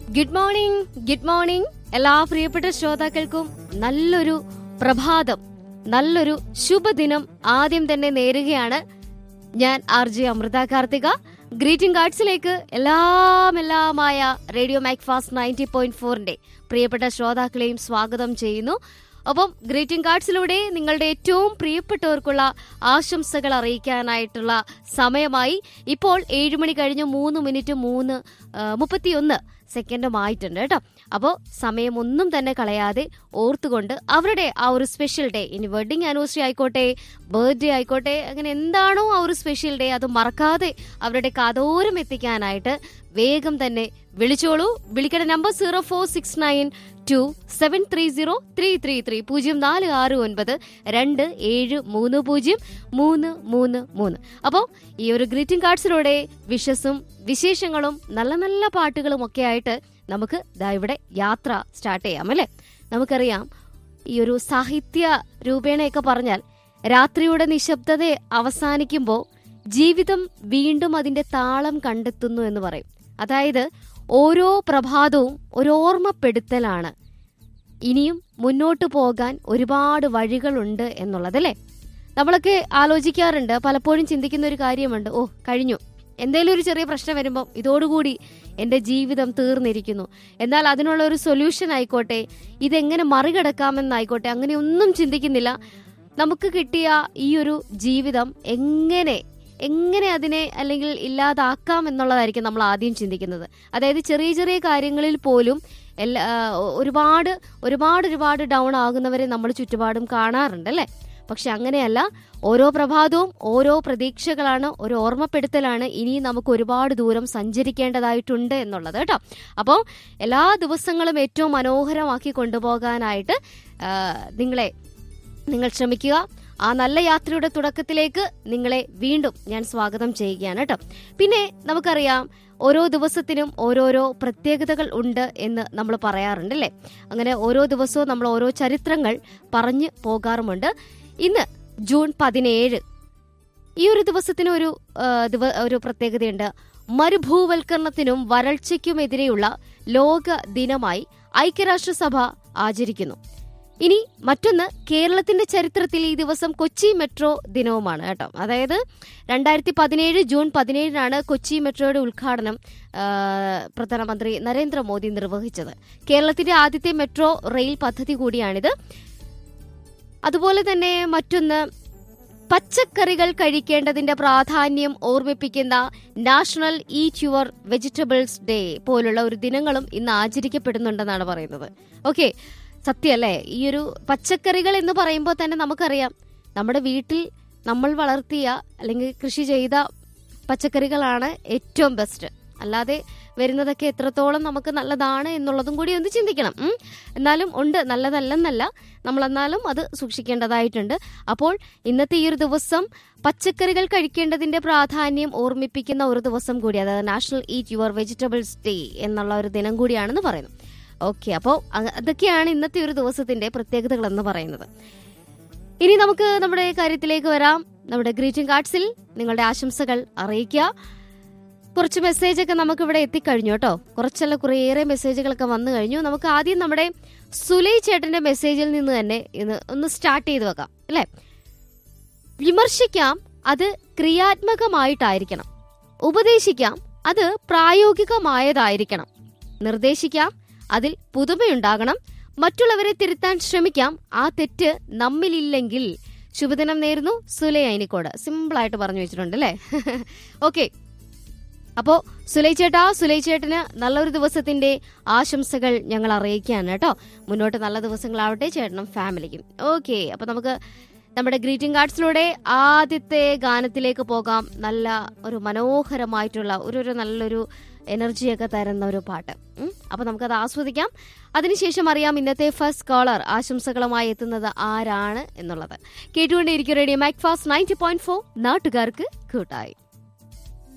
Good morning good morning എല്ലാ പ്രിയപ്പെട്ട ശ്രോതാക്കൾക്കും നല്ലൊരു പ്രഭാതം നല്ലൊരു ശുഭദിനം ആദ്യം തന്നെ നേരുകയാണ് ഞാൻ R J Amrutha Karthika greeting കാർഡ്സിലേക്ക് എല്ലാം എല്ലാമായ റേഡിയോ മാക്ഫാസ്റ്റ് നയൻറ്റി പോയിന്റ് ഫോറിന്റെ പ്രിയപ്പെട്ട ശ്രോതാക്കളെയും സ്വാഗതം ചെയ്യുന്നു ഒപ്പം ഗ്രീറ്റിംഗ് കാർഡ്സിലൂടെ നിങ്ങളുടെ ഏറ്റവും പ്രിയപ്പെട്ടവർക്കുള്ള ആശംസകൾ അറിയിക്കാനായിട്ടുള്ള സമയമായി ഇപ്പോൾ ഏഴ് മണി കഴിഞ്ഞ് മൂന്ന് മിനിറ്റ് മൂന്ന് ആ, മുപ്പത്തിയൊന്ന് സെക്കൻഡും ആയിട്ടുണ്ട് കേട്ടോ അപ്പോൾ സമയമൊന്നും തന്നെ കളയാതെ ഓർത്തുകൊണ്ട് അവരുടെ ആ ഒരു സ്പെഷ്യൽ ഡേ ഇനി വെഡിങ് ആനിവേഴ്സറി ആയിക്കോട്ടെ ബർത്ത്ഡേ ആയിക്കോട്ടെ അങ്ങനെ എന്താണോ ആ ഒരു സ്പെഷ്യൽ ഡേ അത് മറക്കാതെ അവരുടെ കാതോരം എത്തിക്കാനായിട്ട് വേഗം തന്നെ വിളിച്ചോളൂ വിളിക്കേണ്ട number zero four six nine two seven three zero three three three പൂജ്യം നാല് ആറ് ഒൻപത് രണ്ട് ഏഴ് മൂന്ന് പൂജ്യം മൂന്ന് മൂന്ന് മൂന്ന് അപ്പോൾ ഈ ഒരു ഗ്രീറ്റിംഗ് കാർഡ്സിലൂടെ വിഷസും വിശേഷങ്ങളും നല്ല നല്ല പാട്ടുകളും ഒക്കെ ആയിട്ട് നമുക്ക് ദാ ഇവിടെ യാത്ര സ്റ്റാർട്ട് ചെയ്യാം അല്ലേ നമുക്കറിയാം ഈ ഒരു സാഹിത്യ രൂപേണയൊക്കെ പറഞ്ഞാൽ രാത്രിയുടെ നിശബ്ദത അവസാനിക്കുമ്പോൾ ജീവിതം വീണ്ടും അതിന്റെ താളം കണ്ടെത്തുന്നു എന്ന് പറയും അതായത് ഓരോ പ്രഭാതവും ഒരു ഓർമ്മപ്പെടുത്തലാണ് ഇനിയും മുന്നോട്ട് പോകാൻ ഒരുപാട് വഴികളുണ്ട് എന്നുള്ളതല്ലേ നമ്മളൊക്കെ ആലോചിക്കാറുണ്ട് പലപ്പോഴും ചിന്തിക്കുന്ന ഒരു കാര്യമുണ്ട് ഓ കഴിഞ്ഞു എന്തെങ്കിലും ഒരു ചെറിയ പ്രശ്നം വരുമ്പോൾ ഇതോടുകൂടി എൻ്റെ ജീവിതം തീർന്നിരിക്കുന്നു എന്നാൽ അതിനുള്ള ഒരു സൊല്യൂഷൻ ആയിക്കോട്ടെ ഇതെങ്ങനെ മറികടക്കാമെന്നായിക്കോട്ടെ അങ്ങനെ ഒന്നും ചിന്തിക്കുന്നില്ല നമുക്ക് കിട്ടിയ ഈ ഒരു ജീവിതം എങ്ങനെ എങ്ങനെ അതിനെ അല്ലെങ്കിൽ ഇല്ലാതാക്കാം എന്നുള്ളതായിരിക്കും നമ്മൾ ആദ്യം ചിന്തിക്കുന്നത് അതായത് ചെറിയ ചെറിയ കാര്യങ്ങളിൽ പോലും എല്ലാ ആ, ഒരുപാട് ഒരുപാട് ഒരുപാട് ഡൗൺ ആകുന്നവരെ നമ്മൾ ചുറ്റുപാടും കാണാറുണ്ട് അല്ലേ പക്ഷെ അങ്ങനെയല്ല ഓരോ പ്രഭാതവും ഓരോ പ്രതീക്ഷകളാണ് ഒരു ഓർമ്മപ്പെടുത്തലാണ് ഇനി നമുക്ക് ഒരുപാട് ദൂരം സഞ്ചരിക്കേണ്ടതായിട്ടുണ്ട് എന്നുള്ളത് കേട്ടോ അപ്പോൾ എല്ലാ ദിവസങ്ങളും ഏറ്റവും മനോഹരമാക്കി കൊണ്ടുപോകാനായിട്ട് ആ, നിങ്ങളെ നിങ്ങൾ ശ്രമിക്കുക ആ നല്ല യാത്രയുടെ തുടക്കത്തിലേക്ക് നിങ്ങളെ വീണ്ടും ഞാൻ സ്വാഗതം ചെയ്യുകയാണ് കേട്ടോ പിന്നെ നമുക്കറിയാം ഓരോ ദിവസത്തിനും ഓരോരോ പ്രത്യേകതകൾ ഉണ്ട് എന്ന് നമ്മൾ പറയാറുണ്ട് അല്ലേ അങ്ങനെ ഓരോ ദിവസവും നമ്മൾ ഓരോ ചരിത്രങ്ങൾ പറഞ്ഞു പോകാറുമുണ്ട് ഇന്ന് ജൂൺ പതിനേഴ് ഈ ഒരു ദിവസത്തിന് ഒരു ആ, ദിവ- ഒരു പ്രത്യേകതയുണ്ട് മരുഭൂവൽക്കരണത്തിനും വരൾച്ചയ്ക്കുമെതിരെയുള്ള ലോക ദിനമായി ഐക്യരാഷ്ട്രസഭ ആചരിക്കുന്നു ഇനി മറ്റൊന്ന് കേരളത്തിന്റെ ചരിത്രത്തിൽ ഈ ദിവസം കൊച്ചി മെട്രോ ദിനവുമാണ് കേട്ടോ അതായത് രണ്ടായിരത്തി പതിനേഴ് ജൂൺ പതിനേഴിനാണ് കൊച്ചി മെട്രോയുടെ ഉദ്ഘാടനം ആ, പ്രധാനമന്ത്രി നരേന്ദ്രമോദി നിർവഹിച്ചത് കേരളത്തിന്റെ ആദ്യത്തെ മെട്രോ റെയിൽ പദ്ധതി കൂടിയാണിത് അതുപോലെ തന്നെ മറ്റൊന്ന് പച്ചക്കറികൾ കഴിക്കേണ്ടതിന്റെ പ്രാധാന്യം ഓർമ്മിപ്പിക്കുന്ന national eat your vegetables day പോലുള്ള ഒരു ദിനങ്ങളും ഇന്ന് ആചരിക്കപ്പെടുന്നുണ്ടെന്നാണ് പറയുന്നത് ഓക്കെ സത്യമല്ലേ ഈ ഒരു പച്ചക്കറികൾ എന്ന് പറയുമ്പോൾ തന്നെ നമുക്കറിയാം നമ്മുടെ വീട്ടിൽ നമ്മൾ വളർത്തിയ അല്ലെങ്കിൽ കൃഷി ചെയ്ത പച്ചക്കറികളാണ് ഏറ്റവും ബെസ്റ്റ് അല്ലാതെ വരുന്നതൊക്കെ എത്രത്തോളം നമുക്ക് നല്ലതാണ് എന്നുള്ളതും കൂടി ഒന്ന് ചിന്തിക്കണം ഉം. എന്നാലും ഉണ്ട് നല്ലതല്ലെന്നല്ല നമ്മൾ എന്നാലും അത് സൂക്ഷിക്കേണ്ടതായിട്ടുണ്ട് അപ്പോൾ ഇന്നത്തെ ഈ ഒരു ദിവസം പച്ചക്കറികൾ കഴിക്കേണ്ടതിന്റെ പ്രാധാന്യം ഓർമ്മിപ്പിക്കുന്ന ഒരു ദിവസം കൂടി അതായത് national eat your vegetables day എന്നുള്ള ഒരു ദിനം കൂടിയാണെന്ന് പറയുന്നു ഓക്കെ അപ്പോൾ അതൊക്കെയാണ് ഇന്നത്തെ ഒരു ദിവസത്തിന്റെ പ്രത്യേകതകൾ എന്ന് പറയുന്നത് ഇനി നമുക്ക് നമ്മുടെ കാര്യത്തിലേക്ക് വരാം നമ്മുടെ ഗ്രീറ്റിംഗ് കാർഡ്സിൽ നിങ്ങളുടെ ആശംസകൾ അറിയിക്കുക കുറച്ച് മെസ്സേജ് ഒക്കെ നമുക്ക് ഇവിടെ എത്തിക്കഴിഞ്ഞു കേട്ടോ കുറച്ചല്ല കുറേയേറെ മെസ്സേജുകളൊക്കെ വന്നു കഴിഞ്ഞു നമുക്ക് ആദ്യം നമ്മുടെ സുലൈ ചേട്ടന്റെ മെസ്സേജിൽ നിന്ന് തന്നെ ഇന്ന് ഒന്ന് സ്റ്റാർട്ട് ചെയ്ത് വെക്കാം അല്ലേ വിമർശിക്കാം അത് ക്രിയാത്മകമായിട്ടായിരിക്കണം ഉപദേശിക്കാം അത് പ്രായോഗികമായതായിരിക്കണം നിർദ്ദേശിക്കാം അതിൽ പുതുമയുണ്ടാകണം മറ്റുള്ളവരെ തിരുത്താൻ ശ്രമിക്കാം ആ തെറ്റ് നമ്മിലില്ലെങ്കിൽ ശുഭദിനം നേരുന്നു സുലൈ അയിനിക്കോട് സിമ്പിൾ ആയിട്ട് പറഞ്ഞു വെച്ചിട്ടുണ്ട് അല്ലേ ഓക്കെ അപ്പോ സുലൈ ചേട്ടാ സുലൈ ചേട്ടന് നല്ലൊരു ദിവസത്തിന്റെ ആശംസകൾ ഞങ്ങൾ അറിയിക്കുകയാണ് കേട്ടോ മുന്നോട്ട് നല്ല ദിവസങ്ങളാവട്ടെ ചേട്ടനും ഫാമിലിക്കും ഓക്കെ അപ്പൊ നമുക്ക് നമ്മുടെ ഗ്രീറ്റിംഗ് കാർഡ്സിലൂടെ ആദ്യത്തെ ഗാനത്തിലേക്ക് പോകാം നല്ല ഒരു മനോഹരമായിട്ടുള്ള ഒരു ഒരു നല്ലൊരു എനർജിയൊക്കെ തരുന്ന ഒരു പാട്ട് ഉം. അപ്പൊ നമുക്കത് ആസ്വദിക്കാം അതിനുശേഷം അറിയാം ഇന്നത്തെ ഫസ്റ്റ് കോളർ ആശംസകളുമായി എത്തുന്നത് ആരാണ് എന്നുള്ളത് കേട്ടുകൊണ്ടേയിരിക്കും radio Macfast ninety point four നാട്ടുകാർക്ക് കൂട്ടായി